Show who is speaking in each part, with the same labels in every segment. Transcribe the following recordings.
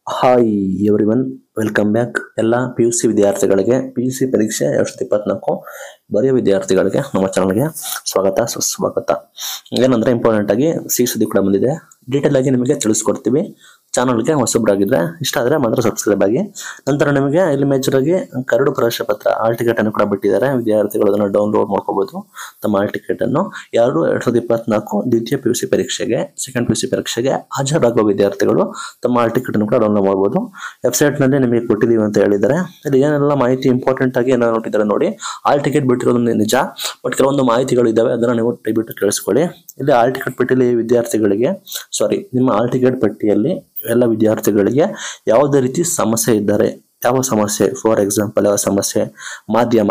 Speaker 1: hi every welcome back ಎಲ್ಲ P U C ವಿದ್ಯಾರ್ಥಿಗಳಿಗೆ P U C ಪರೀಕ್ಷೆ ಎರಡು ಸಾವಿರದ ಇಪ್ಪತ್ನಾಲ್ಕು ಬರೆಯೋ ವಿದ್ಯಾರ್ಥಿಗಳಿಗೆ ನಮ್ಮ ಚಾನಲ್ಗೆ ಸ್ವಾಗತ ಸುಸ್ವಾಗತ ಏನಂದ್ರೆ ಇಂಪಾರ್ಟೆಂಟ್ ಆಗಿ ಸಿ ಸುದ್ದಿ ಕೂಡ ಬಂದಿದೆ ಡೀಟೇಲ್ ಆಗಿ ನಿಮಗೆ ತಿಳಿಸ್ಕೊಡ್ತೀವಿ ಚಾನಲ್ಗೆ ಹೊಸಬ್ರಾಗಿದ್ರೆ ಇಷ್ಟ ಆದರೆ ಮಾತ್ರ ಸಬ್ಸ್ಕ್ರೈಬ್ ಆಗಿ ನಂತರ ನಿಮಗೆ ಇಲ್ಲಿ ಮೇಜರ್ ಆಗಿ ಕರಡು ಪ್ರವೇಶ ಪತ್ರ ಆಲ್ ಟಿಕೆಟ್ ಅನ್ನು ಕೂಡ ಬಿಟ್ಟಿದ್ದಾರೆ ವಿದ್ಯಾರ್ಥಿಗಳು ಅದನ್ನು ಡೌನ್ಲೋಡ್ ಮಾಡ್ಕೋಬಹುದು ತಮ್ಮ ಆಲ್ ಟಿಕೆಟ್ ಅನ್ನು ಯಾರು ಎರಡ್ ಸಾವಿರದ ಇಪ್ಪತ್ನಾಲ್ಕು ದ್ವಿತೀಯ ಪಿ ಯು ಸಿ ಪರೀಕ್ಷೆಗೆ ಸೆಕೆಂಡ್ ಪಿ ಯು ಸಿ ಪರೀಕ್ಷೆಗೆ ಹಾಜರಾಗುವ ವಿದ್ಯಾರ್ಥಿಗಳು ತಮ್ಮ ಆಲ್ ಟಿಕೆಟ್ ಅನ್ನು ಕೂಡ ಡೌನ್ಲೋಡ್ ಮಾಡಬಹುದು ವೆಬ್ಸೈಟ್ ನಲ್ಲಿ ನಿಮಗೆ ಕೊಟ್ಟಿದ್ದೀವಿ ಅಂತ ಹೇಳಿದ್ದಾರೆ ಇಲ್ಲಿ ಏನೆಲ್ಲ ಮಾಹಿತಿ ಇಂಪಾರ್ಟೆಂಟ್ ಆಗಿ ಏನೋ ನೋಟಿದ್ದಾರೆ ನೋಡಿ ಆಲ್ ಟಿಕೆಟ್ ಬಿಟ್ಟಿರೋದು ನಿಜ ಬಟ್ ಕೆಲವೊಂದು ಮಾಹಿತಿಗಳು ಇದಾವೆ ಅದನ್ನ ನೀವು ದಯವಿಟ್ಟು ಕೇಳಿಸ್ಕೊಳ್ಳಿ ಇಲ್ಲಿ ಆಲ್ ಟಿಕೆಟ್ ಪಟ್ಟಿಯಲ್ಲಿ ವಿದ್ಯಾರ್ಥಿಗಳಿಗೆ ಸಾರಿ ನಿಮ್ಮ ಆಲ್ ಟಿಕೆಟ್ ಪಟ್ಟಿಯಲ್ಲಿ ಎಲ್ಲ ವಿದ್ಯಾರ್ಥಿಗಳಿಗೆ ಯಾವುದೇ ರೀತಿ ಸಮಸ್ಯೆ ಇದ್ದರೆ ಯಾವ ಸಮಸ್ಯೆ ಫಾರ್ ಎಕ್ಸಾಂಪಲ್ ಯಾವ ಸಮಸ್ಯೆ ಮಾಧ್ಯಮ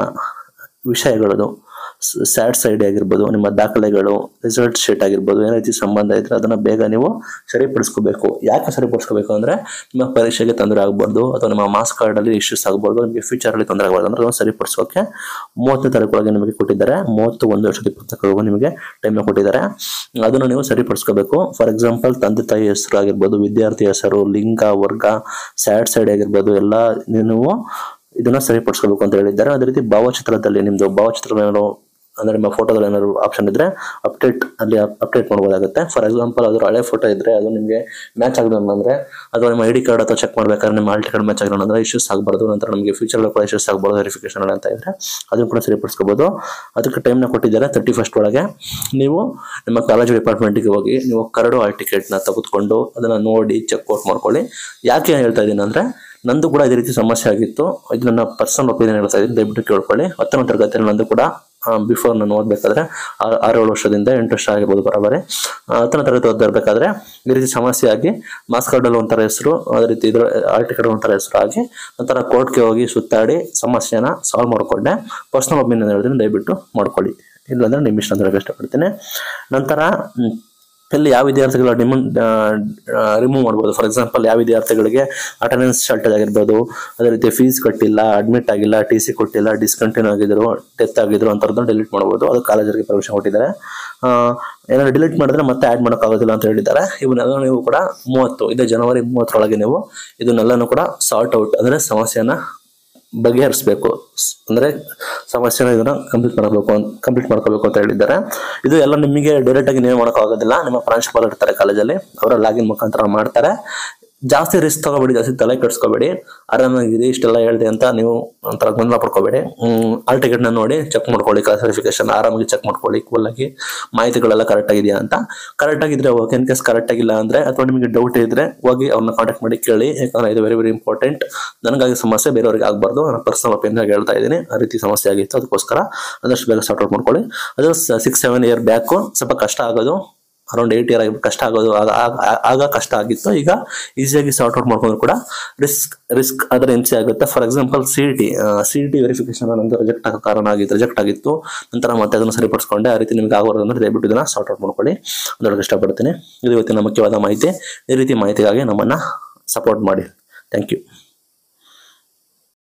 Speaker 1: ವಿಷಯಗಳದು ಸ್ಯಾಡ್ ಸೈಡ್ ಆಗಿರ್ಬೋದು ನಿಮ್ಮ ದಾಖಲೆಗಳು ರಿಸಲ್ಟ್ ಶೀಟ್ ಆಗಿರ್ಬೋದು ಏನೋ ರೀತಿ ಸಂಬಂಧ ಇದ್ರೆ ಅದನ್ನ ಬೇಗ ನೀವು ಸರಿಪಡಿಸ್ಕೋಬೇಕು ಯಾಕೆ ಸರಿಪಡಿಸ್ಕೋಬೇಕು ಅಂದ್ರೆ ನಿಮ್ಮ ಪರೀಕ್ಷೆಗೆ ತೊಂದರೆ ಆಗ್ಬಾರ್ದು ಅಥವಾ ನಿಮ್ಮ ಮಾರ್ಕ್ಸ್ ಕಾರ್ಡ್ ಅಲ್ಲಿ ಇಶ್ಯೂಸ್ ಆಗ್ಬಾರ್ದು ನಿಮಗೆ ಫ್ಯೂಚರ್ ಅಲ್ಲಿ ತೊಂದರೆ ಆಗಬಾರ್ದು ಅಂದ್ರೆ ಅದನ್ನ ಸರಿಪಡಿಸೋಕೆ ಮೂವತ್ತನೇ ತಾರೀಕೊಳಗೆ ನಿಮಗೆ ಕೊಟ್ಟಿದ್ದಾರೆ ಮೂವತ್ತು ಒಂದು ವರ್ಷದ ಇಪ್ಪತ್ತಕ್ಕೂ ನಿಮಗೆ ಟೈಮ್ ಕೊಟ್ಟಿದ್ದಾರೆ ಅದನ್ನು ನೀವು ಸರಿಪಡಿಸ್ಕೋಬೇಕು ಫಾರ್ ಎಕ್ಸಾಂಪಲ್ ತಂದೆ ತಾಯಿ ಹೆಸರು ಆಗಿರ್ಬೋದು ವಿದ್ಯಾರ್ಥಿ ಹೆಸರು ಲಿಂಗ ವರ್ಗ ಸ್ಯಾಡ್ ಸೈಡ್ ಆಗಿರ್ಬೋದು ಎಲ್ಲ ನೀವು ಇದನ್ನ ಸರಿಪಡಿಸ್ಕೋಬೇಕು ಅಂತ ಹೇಳಿದ್ದಾರೆ ಅದೇ ರೀತಿ ಭಾವಚಿತ್ರದಲ್ಲಿ ನಿಮ್ದು ಭಾವಚಿತ್ರ ಏನಾದ್ರು ಅಂದ್ರೆ ನಿಮ್ಮ ಫೋಟೋದಲ್ಲಿ ಏನಾದ್ರು ಆಪ್ಷನ್ ಇದ್ರೆ ಅಪ್ಡೇಟ್ ಅಲ್ಲಿ ಅಪ್ಡೇಟ್ ಮಾಡ್ಬೋದಾಗುತ್ತೆ ಫಾರ್ ಎಕ್ಸಾಂಪಲ್ ಅದ್ರ ಹಳೆ ಫೋಟೋ ಇದ್ರೆ ಅದು ನಿಮಗೆ ಮ್ಯಾಚ್ ಆಗಲ್ಲ ಅಂದ್ರೆ ಅಥವಾ ನಿಮ್ಮ ಐ ಡಿ ಕಾರ್ಡ್ ಅಥವಾ ಚೆಕ್ ಮಾಡ್ಬೇಕಾದ್ರೆ ನಿಮ್ಮ ಆಲ್ಟಿ ಕಾರ್ಡ್ ಮ್ಯಾಚ್ ಆಗಿಲ್ಲ ಅಂದ್ರೆ ಇಶ್ಯೂಸ್ ಆಗಬಾರ್ದು ನಂತರ ನಮಗೆ ಫ್ಯೂಚರ್ ಕೂಡ ಇಶ್ಯೂಸ್ ಆಗಬಾರ್ದು ವೆರಿಫಿಕೇಶನ್ ಅಂತ ಇದ್ರೆ ಅದನ್ನು ಕೂಡ ಸರಿಪಡಿಸ್ಕೋಬಹುದು ಅದಕ್ಕೆ ಟೈಮ್ನ ಕೊಟ್ಟಿದ್ದಾರೆ ತರ್ಟಿ ಫಸ್ಟ್ ಒಳಗೆ ನೀವು ನಿಮ್ಮ ಕಾಲೇಜ್ ಡಿಪಾರ್ಟ್ಮೆಂಟ್ಗೆ ಹೋಗಿ ನೀವು ಕರಡು ಆಲ್ ಟಿಕೆಟ್ನ ತೆಗೆದುಕೊಂಡು ಅದನ್ನ ನೋಡಿ ಚೆಕ್ ಔಟ್ ಮಾಡ್ಕೊಳ್ಳಿ ಯಾಕೆ ಹೇಳ್ತಾ ಇದ್ದೀನಿ ಅಂದ್ರೆ ನಂದು ಕೂಡ ಇದೇ ರೀತಿ ಸಮಸ್ಯೆ ಆಗಿತ್ತು ಇದು ನನ್ನ ಪರ್ಸನಲ್ ಒಪಿನಿಯನ್ ಹೇಳ್ತಾ ಇದ್ದೀನಿ ದಯವಿಟ್ಟು ಕೇಳ್ಕೊಳ್ಳಿ ಹತ್ತನೇ ತರಗತಿಯಲ್ಲಿ ನಂದು ಕೂಡ ಬಿಫೋರ್ ನಾನು ಓದಬೇಕಾದ್ರೆ ಆರು ಏಳು ವರ್ಷದಿಂದ ಎಂಟು ವರ್ಷ ಆಗಿರ್ಬೋದು ಬರೋಬರಿ ಹತ್ತನೇ ತರಗತಿ ಓದ್ತಾ ಇರಬೇಕಾದ್ರೆ ಈ ರೀತಿ ಸಮಸ್ಯೆ ಆಗಿ ಮಾರ್ಕ್ಸ್ ಕಾರ್ಡಲ್ಲಿ ಒಂಥರ ಹೆಸರು ಅದೇ ರೀತಿ ಇದ್ರ ಆಲ್ ಟಿಕೆಟ್ ಒಂಥರ ಹೆಸರು ಆಗಿ ನಂತರ ಕೋರ್ಟ್ಗೆ ಹೋಗಿ ಸುತ್ತಾಡಿ ಸಮಸ್ಯೆನ ಸಾಲ್ವ್ ಮಾಡಿಕೊಂಡೆ ಪರ್ಸನಲ್ ಒಪಿನಿಯನ್ ಹೇಳಿದ್ರೆ ದಯವಿಟ್ಟು ಮಾಡ್ಕೊಳ್ಳಿ ಇಲ್ಲಾಂದ್ರೆ ನಿಮ್ಮ ಇಷ್ಟ ಅಂತ ಹೇಳಕ್ಕೆ ಇಷ್ಟಪಡ್ತೀನಿ ನಂತರ ಹ್ಮ್, ಇಲ್ಲಿ ಯಾವ ವಿದ್ಯಾರ್ಥಿಗಳ ಡಿಮನ್ ರಿಮೂವ್ ಮಾಡ್ಬೋದು ಫಾರ್ ಎಕ್ಸಾಂಪಲ್ ಯಾವ ವಿದ್ಯಾರ್ಥಿಗಳಿಗೆ ಅಟೆಂಡೆನ್ಸ್ ಶಾರ್ಟೇಜ್ ಆಗಿರ್ಬೋದು ಅದೇ ರೀತಿ ಫೀಸ್ ಕಟ್ಟಿಲ್ಲ ಅಡ್ಮಿಟ್ ಆಗಿಲ್ಲ ಟಿ ಸಿ ಕೊಟ್ಟಿಲ್ಲ ಡಿಸ್ಕಂಟಿನ್ಯೂ ಆಗಿದ್ರು ಡೆತ್ ಆಗಿದ್ರು ಅಂಥದ್ದನ್ನು ಡಿಲೀಟ್ ಮಾಡ್ಬೋದು ಅದು ಕಾಲೇಜರಿಗೆ ಪರ್ಮಿಷನ್ ಕೊಟ್ಟಿದ್ದಾರೆ ಆ, ಏನಾದ್ರು ಡಿಲೀಟ್ ಮಾಡಿದ್ರೆ ಮತ್ತೆ ಆ್ಯಡ್ ಮಾಡೋಕ್ಕಾಗೋದಿಲ್ಲ ಅಂತ ಹೇಳಿದ್ದಾರೆ ಇವನ್ನೆಲ್ಲ ನೀವು ಕೂಡ ಮೂವತ್ತು ಇದೇ ಜನವರಿ ಮೂವತ್ತರೊಳಗೆ ನೀವು ಇದನ್ನೆಲ್ಲನೂ ಕೂಡ ಸಾರ್ಟ್ ಔಟ್ ಅಂದರೆ ಸಮಸ್ಯೆನ ಬಗೆಹರಿಸಬೇಕು ಅಂದ್ರೆ ಸಮಸ್ಯೆನ ಇದನ್ನ ಕಂಪ್ಲೀಟ್ ಮಾಡಬೇಕು ಕಂಪ್ಲೀಟ್ ಮಾಡ್ಕೋಬೇಕು ಅಂತ ಹೇಳಿದ್ದಾರೆ ಇದು ಎಲ್ಲ ನಿಮಗೆ ಡೈರೆಕ್ಟ್ ಆಗಿ ನೀವು ಮಾಡೋಕ್ಕಾಗೋದಿಲ್ಲ ನಿಮ್ಮ ಪ್ರಾಂಶುಪಾಲರು ಇರ್ತಾರೆ ಕಾಲೇಜಲ್ಲಿ ಅವರ ಲಾಗಿನ್ ಮುಖಾಂತರ ಮಾಡ್ತಾರೆ ಜಾಸ್ತಿ ರಿಸ್ಕ್ ತಗೋಬೇಡಿ ಜಾಸ್ತಿ ತಲೆ ಕೆಡಿಸ್ಕೋಬೇಡಿ ಆರಾಮಾಗಿದೆ ಇಷ್ಟೆಲ್ಲ ಹೇಳಿದೆ ಅಂತ ನೀವು ಒಂಥರ ಗೊಂದಲ ಪಡ್ಕೋಬೇಡಿ ಆಲ್ ಟಿಕೆಟ್ನ ನೋಡಿ ಚೆಕ್ ಮಾಡ್ಕೊಳ್ಳಿ ಕ್ಲಾಸಿಫಿಕೇಶನ್ ಆರಾಮಾಗಿ ಚೆಕ್ ಮಾಡ್ಕೊಳ್ಳಿ ಕೂಲ್ ಆಗಿ ಮಾಹಿತಿಗಳೆಲ್ಲ ಕರೆಕ್ಟ್ ಆಗಿದೆಯಾ ಅಂತ ಕರೆಕ್ಟ್ ಆಗಿದ್ರೆ ಓಕೆ ಇನ್ ಕೇಸ್ ಕರೆಕ್ಟ್ ಆಗಿಲ್ಲ ಅಂದ್ರೆ ಅಥವಾ ನಿಮಗೆ ಡೌಟ್ ಇದ್ರೆ ಹೋಗಿ ಅವ್ರನ್ನ ಕಾಂಟ್ಯಾಕ್ಟ್ ಮಾಡಿ ಕೇಳಿ ಯಾಕಂದ್ರೆ ಇದು ವೆರಿ ವೆರಿ ಇಂಪಾರ್ಟೆಂಟ್ ನನಗಾಗಿ ಸಮಸ್ಯೆ ಬೇರೆಯವ್ರಿಗೆ ಆಗಬಾರ್ದು ನಾನು ಪರ್ಸನಲ್ ಒಪಿನಿಯನ್ ಹೇಳ್ತಾ ಇದ್ದೀನಿ ಆ ರೀತಿ ಸಮಸ್ಯೆ ಆಗಿತ್ತು ಅದಕ್ಕೋಸ್ಕರ ಆದಷ್ಟು ಬೇಗ ಸಾರ್ಟ್ ಔಟ್ ಮಾಡ್ಕೊಳ್ಳಿ ಅದು ಸಿಕ್ಸ್ ಸೆವೆನ್ ಇಯರ್ ಬ್ಯಾಕು ಸ್ವಲ್ಪ ಕಷ್ಟ ಆಗೋದು ಅರೌಂಡ್ ಏಟ್ ಇಯರ್ ಆಗಿ ಕಷ್ಟ ಆಗೋದು ಆಗ ಆಗ- ಆಗ ಕಷ್ಟ ಆಗಿತ್ತು ಈಗ ಈಸಿಯಾಗಿ ಸಾರ್ಟ್ ಔಟ್ ಮಾಡ್ಕೊಂಡ್ರು ಕೂಡ ರಿಸ್ಕ್ ರಿಸ್ಕ್ ಅದರ ಹಿಂಸೆ ಆಗುತ್ತೆ for example C T C T verification ನಂದು ರಿಜೆಕ್ಟ್ ಆಗೋ ಕಾರಣ ಆಗಿತ್ತು ರಿಜೆಕ್ಟ್ ಆಗಿತ್ತು ನಂತರ ಮತ್ತೆ ಅದನ್ನು ಸರಿಪಡಿಸ್ಕೊಂಡೆ ಆ ರೀತಿ ನಿಮಗೆ ಆಗೋದು ಅಂದ್ರೆ ದಯವಿಟ್ಟು ಇದನ್ನ ಸಾರ್ಟ್ ಔಟ್ ಮಾಡ್ಕೊಳ್ಳಿ ಅದೊಳಗೆ ಇಷ್ಟಪಡ್ತೀನಿ ಇದು ಇವತ್ತಿನ ಮುಖ್ಯವಾದ ಮಾಹಿತಿ ಈ ರೀತಿ ಮಾಹಿತಿಗಾಗಿ ನಮ್ಮನ್ನ ಸಪೋರ್ಟ್ ಮಾಡಿ ಥ್ಯಾಂಕ್ ಯು